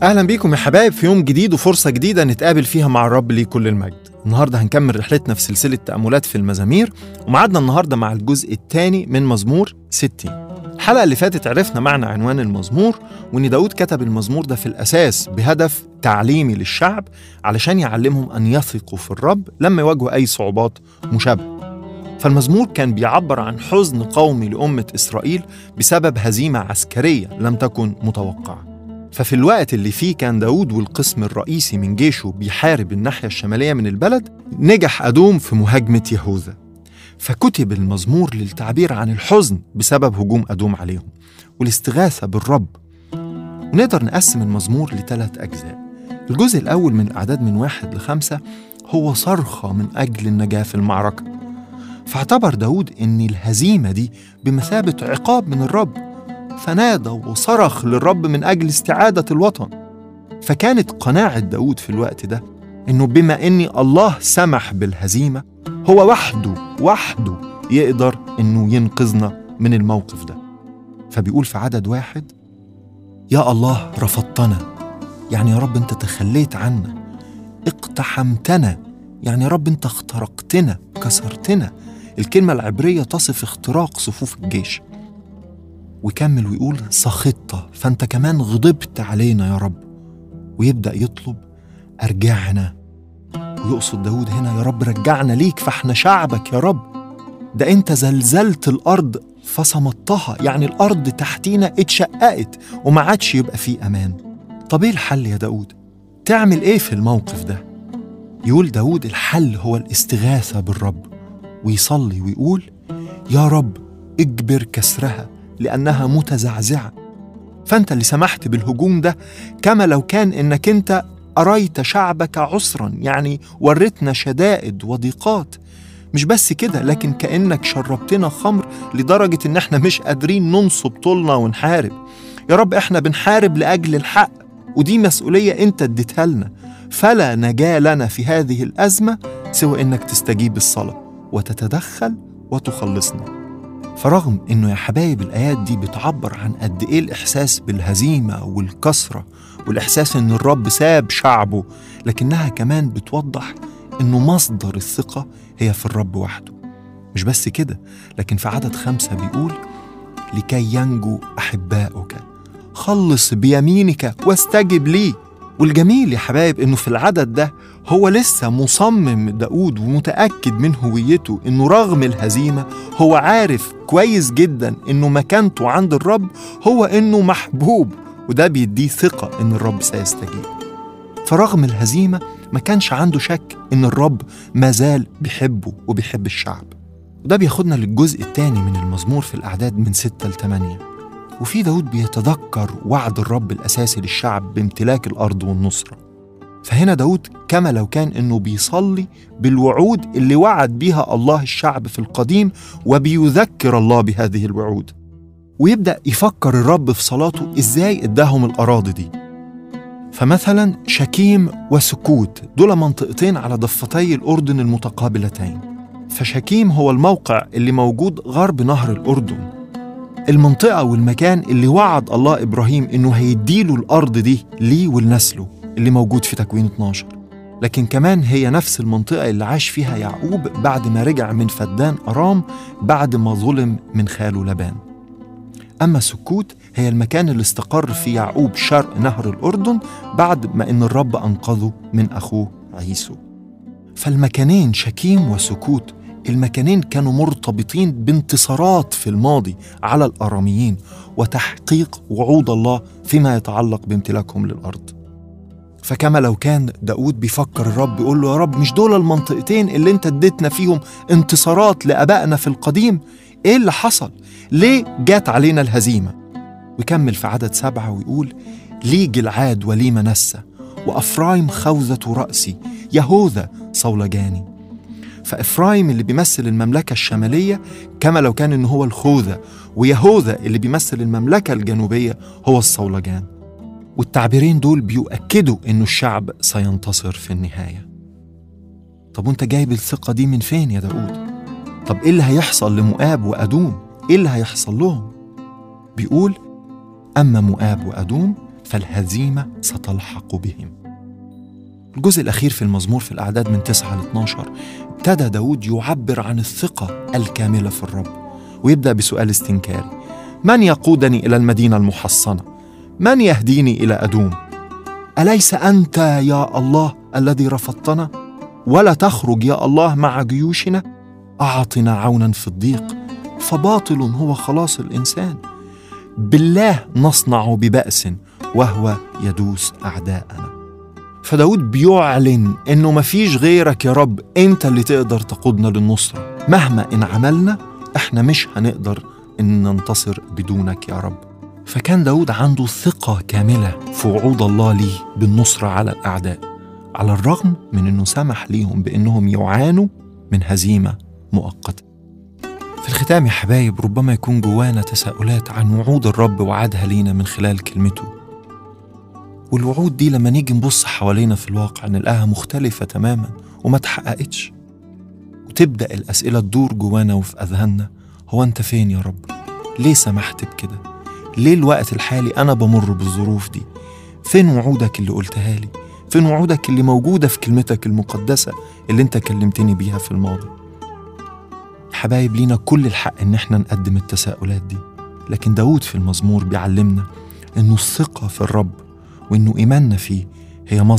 اهلا بيكم يا حبايب في يوم جديد وفرصه جديده نتقابل فيها مع الرب ليه كل المجد النهارده هنكمل رحلتنا في سلسله تاملات في المزامير ومعادنا النهارده مع الجزء الثاني من مزمور 60 الحلقه اللي فاتت عرفنا معنى عنوان المزمور وان داود كتب المزمور ده في الاساس بهدف تعليمي للشعب علشان يعلمهم ان يثقوا في الرب لما يواجهوا اي صعوبات مشابهه فالمزمور كان بيعبر عن حزن قومي لأمة إسرائيل بسبب هزيمة عسكرية لم تكن متوقعة ففي الوقت اللي فيه كان داود والقسم الرئيسي من جيشه بيحارب الناحية الشمالية من البلد نجح أدوم في مهاجمة يهوذا فكتب المزمور للتعبير عن الحزن بسبب هجوم أدوم عليهم والاستغاثة بالرب ونقدر نقسم المزمور لثلاث أجزاء الجزء الأول من الأعداد من واحد لخمسة هو صرخة من أجل النجاة في المعركة فاعتبر داود أن الهزيمة دي بمثابة عقاب من الرب فنادى وصرخ للرب من أجل استعادة الوطن فكانت قناعة داود في الوقت ده أنه بما أن الله سمح بالهزيمة هو وحده وحده يقدر أنه ينقذنا من الموقف ده فبيقول في عدد واحد يا الله رفضتنا يعني يا رب أنت تخليت عنا اقتحمتنا يعني يا رب أنت اخترقتنا كسرتنا الكلمة العبرية تصف اختراق صفوف الجيش ويكمل ويقول سخطت فأنت كمان غضبت علينا يا رب ويبدأ يطلب أرجعنا ويقصد داود هنا يا رب رجعنا ليك فاحنا شعبك يا رب ده انت زلزلت الأرض فصمتها يعني الأرض تحتينا اتشققت وما عادش يبقى فيه أمان طب ايه الحل يا داود؟ تعمل ايه في الموقف ده؟ يقول داود الحل هو الاستغاثة بالرب ويصلي ويقول يا رب اجبر كسرها لأنها متزعزعة فأنت اللي سمحت بالهجوم ده كما لو كان إنك أنت أريت شعبك عسرا يعني وريتنا شدائد وضيقات مش بس كده لكن كأنك شربتنا خمر لدرجة إن احنا مش قادرين ننصب طولنا ونحارب يا رب احنا بنحارب لأجل الحق ودي مسؤولية انت اديتها لنا فلا نجاة لنا في هذه الأزمة سوى إنك تستجيب الصلاة وتتدخل وتخلصنا فرغم انه يا حبايب الايات دي بتعبر عن قد ايه الاحساس بالهزيمه والكسره والاحساس ان الرب ساب شعبه لكنها كمان بتوضح انه مصدر الثقه هي في الرب وحده مش بس كده لكن في عدد خمسة بيقول لكي ينجو أحباؤك خلص بيمينك واستجب لي والجميل يا حبايب انه في العدد ده هو لسه مصمم داود ومتأكد من هويته انه رغم الهزيمة هو عارف كويس جدا انه مكانته عند الرب هو انه محبوب وده بيديه ثقة ان الرب سيستجيب فرغم الهزيمة ما كانش عنده شك ان الرب ما زال بيحبه وبيحب الشعب وده بياخدنا للجزء الثاني من المزمور في الأعداد من ستة لثمانية وفي داود بيتذكر وعد الرب الأساسي للشعب بامتلاك الأرض والنصرة فهنا داود كما لو كان إنه بيصلي بالوعود اللي وعد بيها الله الشعب في القديم وبيذكر الله بهذه الوعود ويبدأ يفكر الرب في صلاته إزاي إداهم الأراضي دي فمثلا شكيم وسكوت دول منطقتين على ضفتي الأردن المتقابلتين فشكيم هو الموقع اللي موجود غرب نهر الأردن المنطقة والمكان اللي وعد الله إبراهيم إنه هيديله الأرض دي ليه ولنسله اللي موجود في تكوين 12 لكن كمان هي نفس المنطقة اللي عاش فيها يعقوب بعد ما رجع من فدان أرام بعد ما ظلم من خاله لبان أما سكوت هي المكان اللي استقر فيه يعقوب شرق نهر الأردن بعد ما إن الرب أنقذه من أخوه عيسو فالمكانين شكيم وسكوت المكانين كانوا مرتبطين بانتصارات في الماضي على الاراميين وتحقيق وعود الله فيما يتعلق بامتلاكهم للارض. فكما لو كان داود بيفكر الرب يقول له يا رب مش دول المنطقتين اللي انت اديتنا فيهم انتصارات لابائنا في القديم؟ ايه اللي حصل؟ ليه جات علينا الهزيمه؟ ويكمل في عدد سبعه ويقول: لي جلعاد ولي منسى وافرايم خوذه راسي يهوذا صولجاني. فإفرايم اللي بيمثل المملكة الشمالية كما لو كان إن هو الخوذة ويهوذا اللي بيمثل المملكة الجنوبية هو الصولجان والتعبيرين دول بيؤكدوا إنه الشعب سينتصر في النهاية طب وانت جايب الثقة دي من فين يا داود؟ طب ايه اللي هيحصل لمؤاب وأدوم؟ ايه اللي هيحصل لهم؟ بيقول أما مؤاب وأدوم فالهزيمة ستلحق بهم الجزء الأخير في المزمور في الأعداد من 9 ل 12 ابتدى داود يعبر عن الثقة الكاملة في الرب ويبدأ بسؤال استنكاري من يقودني إلى المدينة المحصنة؟ من يهديني إلى أدوم؟ أليس أنت يا الله الذي رفضتنا؟ ولا تخرج يا الله مع جيوشنا؟ أعطنا عونا في الضيق فباطل هو خلاص الإنسان بالله نصنع ببأس وهو يدوس أعداءنا فداود بيعلن إنه مفيش غيرك يا رب أنت اللي تقدر تقودنا للنصرة مهما إن عملنا إحنا مش هنقدر إن ننتصر بدونك يا رب فكان داود عنده ثقة كاملة في وعود الله ليه بالنصرة على الأعداء على الرغم من إنه سمح ليهم بإنهم يعانوا من هزيمة مؤقتة في الختام يا حبايب ربما يكون جوانا تساؤلات عن وعود الرب وعدها لينا من خلال كلمته والوعود دي لما نيجي نبص حوالينا في الواقع نلاقيها مختلفة تماما وما تحققتش وتبدأ الأسئلة تدور جوانا وفي أذهاننا هو أنت فين يا رب؟ ليه سمحت بكده؟ ليه الوقت الحالي أنا بمر بالظروف دي؟ فين وعودك اللي قلتها لي؟ فين وعودك اللي موجودة في كلمتك المقدسة اللي أنت كلمتني بيها في الماضي؟ حبايب لينا كل الحق إن إحنا نقدم التساؤلات دي لكن داود في المزمور بيعلمنا إنه الثقة في الرب وإنه إيماننا فيه هي مصدر